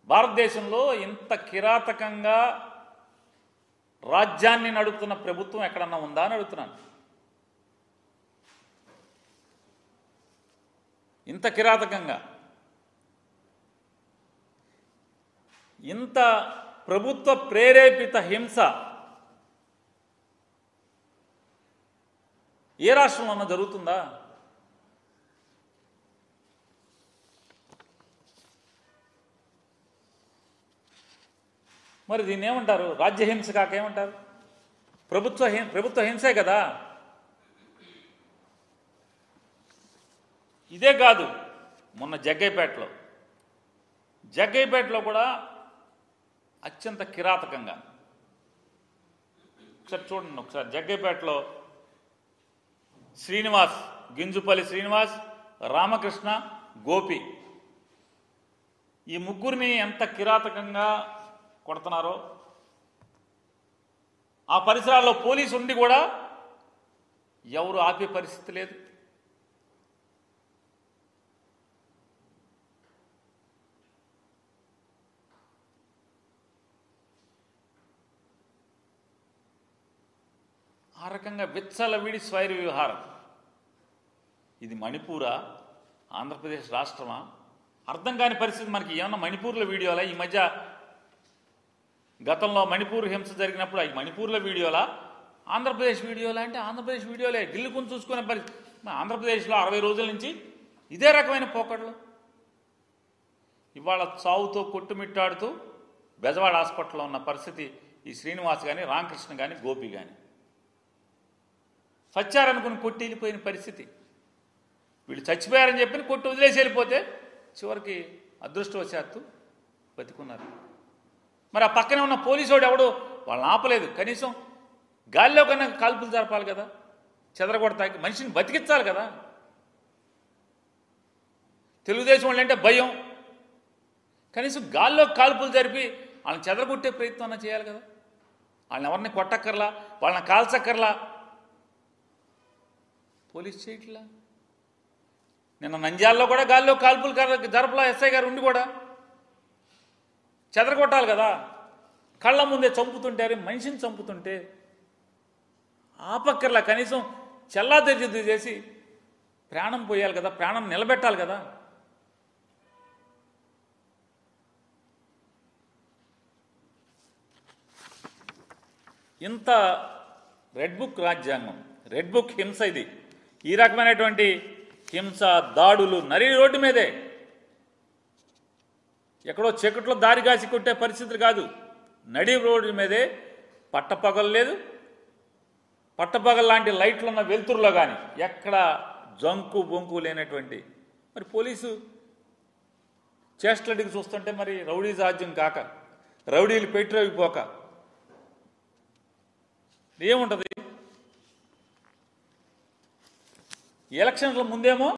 భారతదేశంలో ఇంత కిరాతకంగా రాజ్యాన్ని నడుపుతున్న ప్రభుత్వం ఎక్కడన్నా ఉందా అని అడుగుతున్నాను ఇంత కిరాతకంగా ఇంత ప్రభుత్వ ప్రేరేపిత హింస ఏ రాష్ట్రంలో జరుగుతుందా మరి దీన్ని ఏమంటారు రాజ్యహింస కాక ఏమంటారు ప్రభుత్వ హిం- ప్రభుత్వ హింసే కదా ఇదే కాదు మొన్న జగ్గైపేటలో జగ్గైపేటలో కూడా అత్యంత కిరాతకంగా ఒకసారి చూడండి ఒకసారి జగ్గైపేటలో శ్రీనివాస్ గింజుపల్లి శ్రీనివాస్ రామకృష్ణ గోపి ఈ ముగ్గురిని ఎంత కిరాతకంగా కొడుతున్నారో ఆ పరిసరాల్లో పోలీసు ఉండి కూడా ఎవరు ఆపే పరిస్థితి లేదు ఆ రకంగా విచ్చలవిడి స్వైర వ్యవహారం ఇది మణిపూరా ఆంధ్రప్రదేశ్ రాష్ట్రమా అర్థం కాని పరిస్థితి మనకి ఏమన్నా మణిపూర్లో వీడియోలా ఈ మధ్య గతంలో మణిపూర్ హింస జరిగినప్పుడు అవి మణిపూర్లో వీడియోలా ఆంధ్రప్రదేశ్ వీడియోలా అంటే ఆంధ్రప్రదేశ్ వీడియోలే ఢిల్లీ కొంచెం చూసుకునే పరిస్థితి మన ఆంధ్రప్రదేశ్లో అరవై రోజుల నుంచి ఇదే రకమైన పోకడలు ఇవాళ చావుతో కొట్టుమిట్టాడుతూ బెజవాడ హాస్పిటల్లో ఉన్న పరిస్థితి ఈ శ్రీనివాస్ కానీ రామకృష్ణ కానీ గోపి కానీ చచ్చారనుకుని కొట్టి వెళ్ళిపోయిన పరిస్థితి వీళ్ళు చచ్చిపోయారని చెప్పి కొట్టి వదిలేసి వెళ్ళిపోతే చివరికి అదృష్టవశాత్తు బతికున్నారు మరి ఆ పక్కనే ఉన్న పోలీసు వాడు ఎవడు వాళ్ళని ఆపలేదు కనీసం గాలిలో కన్నా కాల్పులు జరపాలి కదా చెదరగొడతాకి మనిషిని బతికించాలి కదా తెలుగుదేశం వాళ్ళు అంటే భయం కనీసం గాల్లో కాల్పులు జరిపి వాళ్ళని చెదరగొట్టే ప్రయత్నం అన్నా చేయాలి కదా వాళ్ళని ఎవరిని కొట్టక్కర్లా వాళ్ళని కాల్చక్కర్లా పోలీస్ చేయట్లా నిన్న నంద్యాలలో కూడా గాల్లో కాల్పులు కర- జరపలా ఎస్ఐ గారు ఉండి కూడా చెదరగొట్టాలి కదా కళ్ళ ముందే చంపుతుంటారు మనిషిని చంపుతుంటే ఆపక్కర్లా కనీసం చెల్లా తెరిచి చేసి ప్రాణం పోయాలి కదా ప్రాణం నిలబెట్టాలి కదా ఇంత రెడ్ బుక్ రాజ్యాంగం రెడ్ బుక్ హింస ఇది ఈ రకమైనటువంటి హింస దాడులు నరి రోడ్డు మీదే ఎక్కడో చీకట్లో దారి కాసి కొట్టే పరిస్థితులు కాదు నడి రోడ్డు మీదే పట్టపగలు లేదు పట్టపగలు లాంటి లైట్లు ఉన్న వెలుతురులో కానీ ఎక్కడ జంకు బొంకు లేనటువంటి మరి పోలీసు చేష్టలడికి చూస్తుంటే మరి రౌడీ సాధ్యం కాక రౌడీలు పెట్టిపోక ఏముంటుంది ఎలక్షన్ల ముందేమో